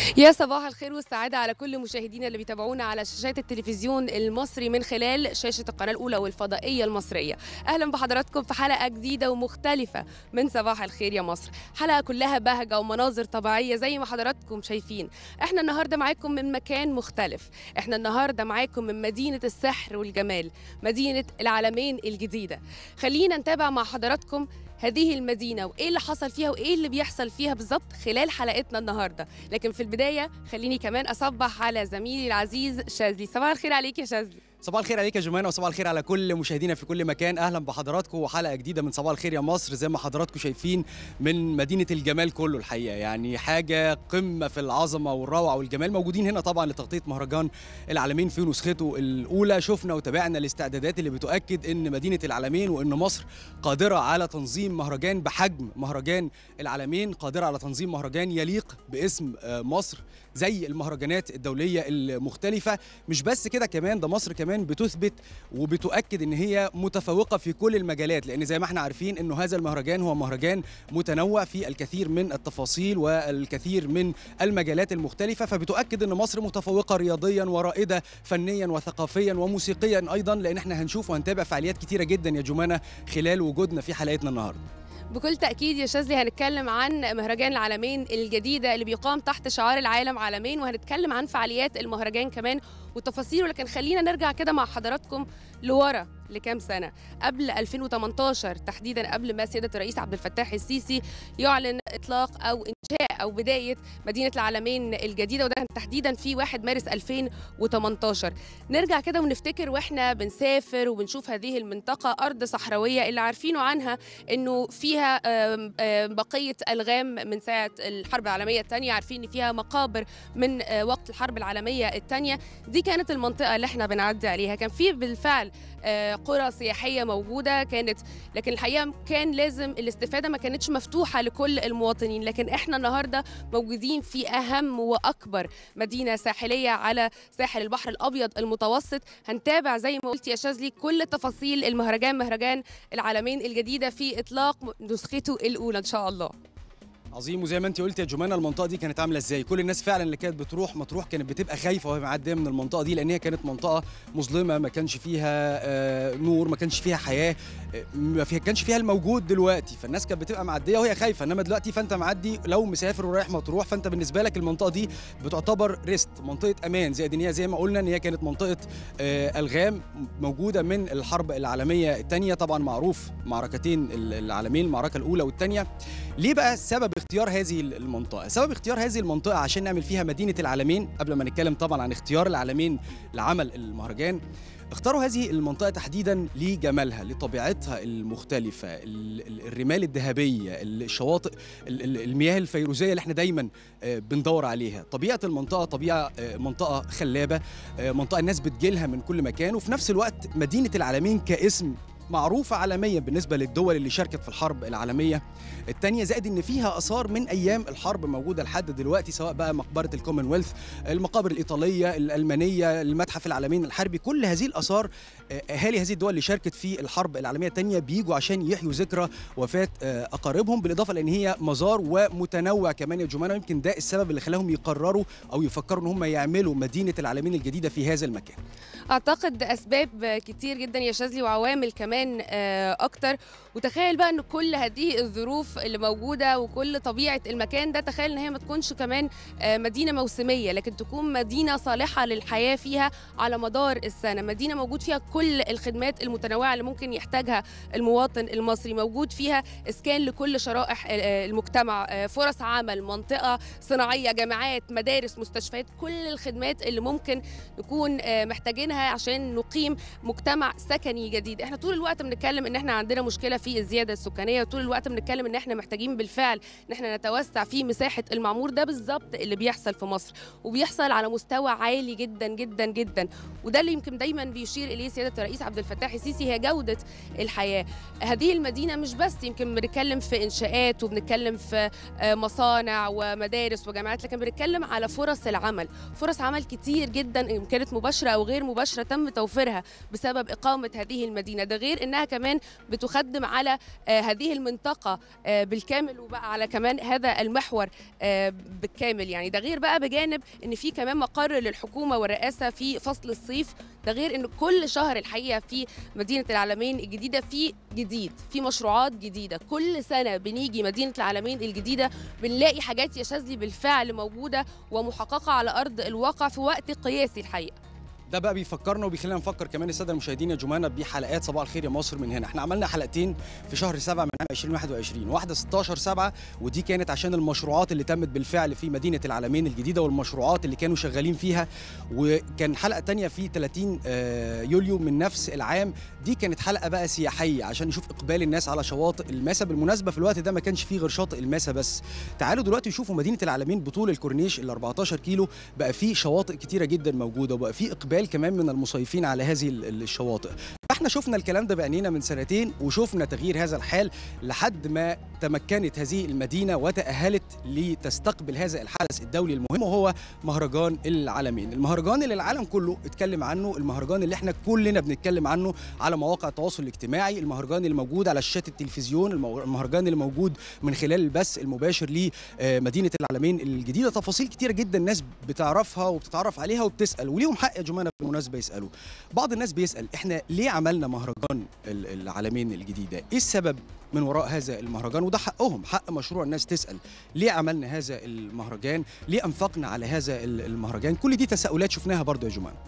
يا صباح الخير والسعادة على كل مشاهدينا اللي بيتابعونا على شاشات التلفزيون المصري من خلال شاشة القناة الأولى والفضائية المصرية أهلا بحضراتكم في حلقة جديدة ومختلفة من صباح الخير يا مصر حلقة كلها بهجة ومناظر طبيعية زي ما حضراتكم شايفين احنا النهاردة معاكم من مكان مختلف احنا النهاردة معاكم من مدينة السحر والجمال مدينة العالمين الجديدة خلينا نتابع مع حضراتكم هذه المدينة وإيه اللي حصل فيها وإيه اللي بيحصل فيها بالظبط خلال حلقتنا النهاردة لكن في البداية خليني كمان أصبح على زميلي العزيز شاذلي صباح الخير عليك يا شاذلي صباح الخير عليك يا جمانة وصباح الخير على كل مشاهدينا في كل مكان اهلا بحضراتكم وحلقه جديده من صباح الخير يا مصر زي ما حضراتكم شايفين من مدينه الجمال كله الحقيقه يعني حاجه قمه في العظمه والروعه والجمال موجودين هنا طبعا لتغطيه مهرجان العالمين في نسخته الاولى شفنا وتابعنا الاستعدادات اللي بتؤكد ان مدينه العالمين وان مصر قادره على تنظيم مهرجان بحجم مهرجان العالمين قادره على تنظيم مهرجان يليق باسم آه، مصر زي المهرجانات الدوليه المختلفه مش بس كده كمان ده مصر كمان بتثبت وبتؤكد ان هي متفوقه في كل المجالات لان زي ما احنا عارفين انه هذا المهرجان هو مهرجان متنوع في الكثير من التفاصيل والكثير من المجالات المختلفه فبتؤكد ان مصر متفوقه رياضيا ورائده فنيا وثقافيا وموسيقيا ايضا لان احنا هنشوف وهنتابع فعاليات كتيره جدا يا جمانه خلال وجودنا في حلقتنا النهارده بكل تأكيد يا شاذلي هنتكلم عن مهرجان العالمين الجديدة اللي بيقام تحت شعار العالم عالمين وهنتكلم عن فعاليات المهرجان كمان وتفاصيله لكن خلينا نرجع كده مع حضراتكم لورا لكام سنة قبل 2018 تحديدا قبل ما سيادة الرئيس عبد الفتاح السيسي يعلن إطلاق أو إنشاء أو بداية مدينة العالمين الجديدة وده تحديدا في 1 مارس 2018 نرجع كده ونفتكر واحنا بنسافر وبنشوف هذه المنطقة أرض صحراوية اللي عارفينه عنها إنه فيها آم، آم، بقية ألغام من ساعة الحرب العالمية الثانية عارفين إن فيها مقابر من آه، وقت الحرب العالمية الثانية دي كانت المنطقة اللي احنا بنعدي عليها كان في بالفعل آه، قرى سياحية موجودة كانت لكن الحقيقة كان لازم الاستفادة ما كانتش مفتوحة لكل المواطنين لكن احنا النهاردة موجودين في أهم وأكبر مدينة ساحلية على ساحل البحر الأبيض المتوسط هنتابع زي ما قلت يا شاذلي كل تفاصيل المهرجان مهرجان العالمين الجديدة في إطلاق نسخته الأولى إن شاء الله عظيم وزي ما انت قلت يا جمانه المنطقه دي كانت عامله ازاي كل الناس فعلا اللي كانت بتروح مطروح كانت بتبقى خايفه وهي معديه من المنطقه دي لان هي كانت منطقه مظلمه ما كانش فيها آه، نور ما كانش فيها حياه آه، ما فيها كانش فيها الموجود دلوقتي فالناس كانت بتبقى معديه وهي خايفه انما دلوقتي فانت معدي لو مسافر ورايح مطروح فانت بالنسبه لك المنطقه دي بتعتبر ريست منطقه امان زي ان هي زي ما قلنا ان هي كانت منطقه آه، الغام موجوده من الحرب العالميه الثانيه طبعا معروف معركتين العالمين المعركه الاولى والثانيه ليه بقى سبب اختيار هذه المنطقة؟ سبب اختيار هذه المنطقة عشان نعمل فيها مدينة العالمين قبل ما نتكلم طبعا عن اختيار العالمين لعمل المهرجان اختاروا هذه المنطقة تحديدا لجمالها لطبيعتها المختلفة ال- ال- الرمال الذهبية الشواطئ ال- ال- المياه الفيروزية اللي احنا دايما آه، بندور عليها طبيعة المنطقة طبيعة آه، منطقة خلابة آه، منطقة الناس بتجيلها من كل مكان وفي نفس الوقت مدينة العالمين كاسم معروفة عالميا بالنسبة للدول اللي شاركت في الحرب العالمية التانية زائد ان فيها اثار من ايام الحرب موجوده لحد دلوقتي سواء بقى مقبره الكومنولث المقابر الايطاليه الالمانيه المتحف العالمين الحربي كل هذه الاثار آه، اهالي هذه الدول اللي شاركت في الحرب العالميه الثانيه بيجوا عشان يحيوا ذكرى وفاه آه، اقاربهم بالاضافه لان هي مزار ومتنوع كمان يا جمانه يمكن ده السبب اللي خلاهم يقرروا او يفكروا ان هم يعملوا مدينه العالمين الجديده في هذا المكان اعتقد اسباب كتير جدا يا شاذلي وعوامل كمان آه، اكتر وتخيل بقى ان كل هذه الظروف اللي موجوده وكل طبيعه المكان ده تخيل ان هي ما تكونش كمان آه، مدينه موسميه لكن تكون مدينه صالحه للحياه فيها على مدار السنه مدينه موجود فيها كل الخدمات المتنوعه اللي ممكن يحتاجها المواطن المصري موجود فيها اسكان لكل شرائح آه، المجتمع آه، فرص عمل منطقه صناعيه جامعات مدارس مستشفيات كل الخدمات اللي ممكن نكون آه، محتاجينها عشان نقيم مجتمع سكني جديد احنا طول الوقت بنتكلم ان احنا عندنا مشكله في الزياده السكانيه وطول الوقت بنتكلم ان احنا محتاجين بالفعل ان احنا نتوسع في مساحه المعمور ده بالظبط اللي بيحصل في مصر وبيحصل على مستوى عالي جدا جدا جدا وده اللي يمكن دايما بيشير اليه سياده الرئيس عبد الفتاح السيسي هي جوده الحياه هذه المدينه مش بس يمكن بنتكلم في انشاءات وبنتكلم في آه، مصانع ومدارس وجامعات لكن بنتكلم على فرص العمل فرص عمل كتير جدا إن كانت مباشره او غير مباشره تم توفيرها بسبب اقامه هذه المدينه ده غير غير انها كمان بتخدم على آه، هذه المنطقه آه، بالكامل وبقى على كمان هذا المحور آه، بالكامل يعني ده غير بقى بجانب ان في كمان مقر للحكومه والرئاسه في فصل الصيف ده غير ان كل شهر الحقيقه في مدينه العالمين الجديده في جديد في مشروعات جديده كل سنه بنيجي مدينه العالمين الجديده بنلاقي حاجات يا شاذلي بالفعل موجوده ومحققه على ارض الواقع في وقت قياسي الحقيقه ده بقى بيفكرنا وبيخلينا نفكر كمان الساده المشاهدين يا جمانه بحلقات صباح الخير يا مصر من هنا احنا عملنا حلقتين في شهر 7 من عام 2021 واحده 16 7 ودي كانت عشان المشروعات اللي تمت بالفعل في مدينه العالمين الجديده والمشروعات اللي كانوا شغالين فيها وكان حلقه تانية في 30 آه، يوليو من نفس العام دي كانت حلقه بقى سياحيه عشان نشوف اقبال الناس على شواطئ الماسا بالمناسبه في الوقت ده ما كانش فيه غير شاطئ الماسا بس تعالوا دلوقتي شوفوا مدينه العالمين بطول الكورنيش ال 14 كيلو بقى فيه شواطئ كتيره جدا موجوده وبقى فيه اقبال كمان من المصيفين على هذه ال- ال- الشواطئ احنا شفنا الكلام ده بعينينا من سنتين وشفنا تغيير هذا الحال لحد ما تمكنت هذه المدينه وتاهلت لتستقبل هذا الحدث الدولي المهم وهو مهرجان العالمين المهرجان اللي العالم كله اتكلم عنه المهرجان اللي احنا كلنا بنتكلم عنه على مواقع التواصل الاجتماعي المهرجان اللي موجود على شاشات التلفزيون المو- المهرجان اللي موجود من خلال البث المباشر لمدينه العالمين الجديده تفاصيل كتيره جدا الناس بتعرفها وبتتعرف عليها وبتسال وليهم حق يا جمانه بالمناسبه يسالوا بعض الناس بيسال احنا ليه عملنا مهرجان ال- العالمين الجديده ايه السبب من وراء هذا المهرجان وده حقهم حق مشروع الناس تسال ليه عملنا هذا المهرجان ليه انفقنا على هذا ال- المهرجان كل دي تساؤلات شفناها برضو يا جمانه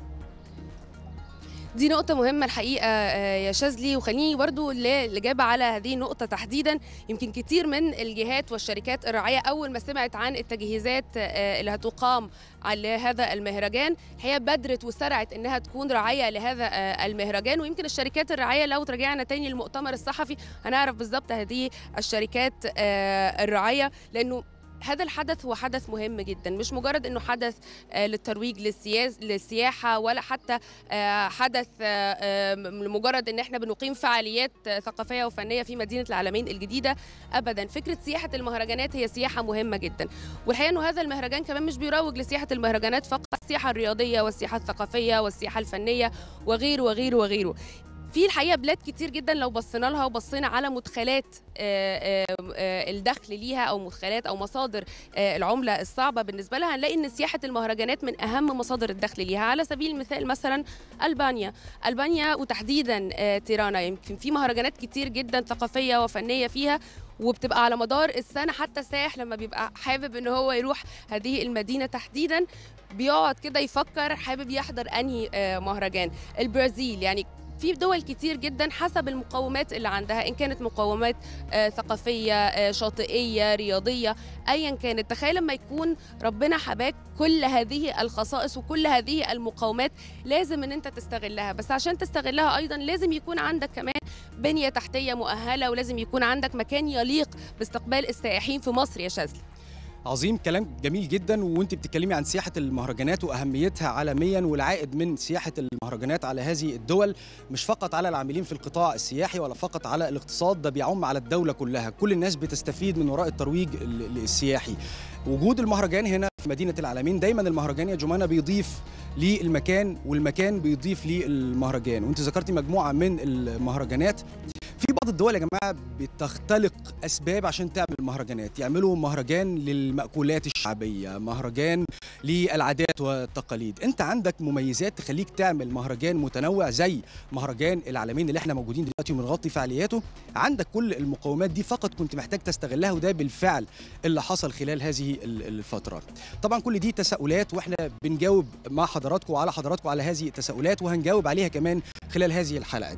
دي نقطة مهمة الحقيقة آه، يا شاذلي وخليني برضو ل- الإجابة على هذه النقطة تحديدا يمكن كتير من الجهات والشركات الراعية أول ما سمعت عن التجهيزات آه، اللي هتقام على هذا المهرجان هي بدرت وسرعت إنها تكون راعية لهذا آه، المهرجان ويمكن الشركات الراعية لو ترجعنا تاني للمؤتمر الصحفي هنعرف بالظبط هذه الشركات آه، الراعية لأنه هذا الحدث هو حدث مهم جدا مش مجرد انه حدث آه، للترويج للسياس للسياحه ولا حتى آه، حدث آه، آه، لمجرد ان احنا بنقيم فعاليات آه، ثقافيه وفنيه في مدينه العالمين الجديده ابدا فكره سياحه المهرجانات هي سياحه مهمه جدا والحقيقه انه هذا المهرجان كمان مش بيروج لسياحه المهرجانات فقط السياحه الرياضيه والسياحه الثقافيه والسياحه الفنيه وغيره وغيره وغيره في الحقيقه بلاد كتير جدا لو بصينا لها وبصينا على مدخلات آه، آه، آه، الدخل ليها او مدخلات او مصادر آه، العمله الصعبه بالنسبه لها هنلاقي ان سياحه المهرجانات من اهم مصادر الدخل ليها على سبيل المثال مثلا البانيا البانيا وتحديدا آه، تيرانا يمكن في مهرجانات كتير جدا ثقافيه وفنيه فيها وبتبقى على مدار السنه حتى السائح لما بيبقى حابب ان هو يروح هذه المدينه تحديدا بيقعد كده يفكر حابب يحضر انهي آه، مهرجان البرازيل يعني في دول كتير جدا حسب المقومات اللي عندها ان كانت مقومات آه، ثقافيه آه، شاطئيه رياضيه ايا كانت تخيل لما يكون ربنا حباك كل هذه الخصائص وكل هذه المقومات لازم ان انت تستغلها بس عشان تستغلها ايضا لازم يكون عندك كمان بنيه تحتيه مؤهله ولازم يكون عندك مكان يليق باستقبال السائحين في مصر يا شاذلي عظيم كلام جميل جدا وانت بتتكلمي عن سياحه المهرجانات واهميتها عالميا والعائد من سياحه المهرجانات على هذه الدول مش فقط على العاملين في القطاع السياحي ولا فقط على الاقتصاد ده بيعم على الدوله كلها كل الناس بتستفيد من وراء الترويج ال- السياحي وجود المهرجان هنا في مدينه العالمين دايما المهرجان يا جمانه بيضيف للمكان والمكان بيضيف للمهرجان وانت ذكرتي مجموعه من المهرجانات في بعض الدول يا جماعه بتختلق اسباب عشان تعمل مهرجانات يعملوا مهرجان للمأكولات الشعبيه مهرجان للعادات والتقاليد انت عندك مميزات تخليك تعمل مهرجان متنوع زي مهرجان العالمين اللي احنا موجودين دلوقتي وبنغطي فعالياته عندك كل المقومات دي فقط كنت محتاج تستغلها وده بالفعل اللي حصل خلال هذه ال- الفتره طبعا كل دي تساؤلات واحنا بنجاوب مع حضراتكم وعلى حضراتكم على هذه التساؤلات وهنجاوب عليها كمان خلال هذه الحلقه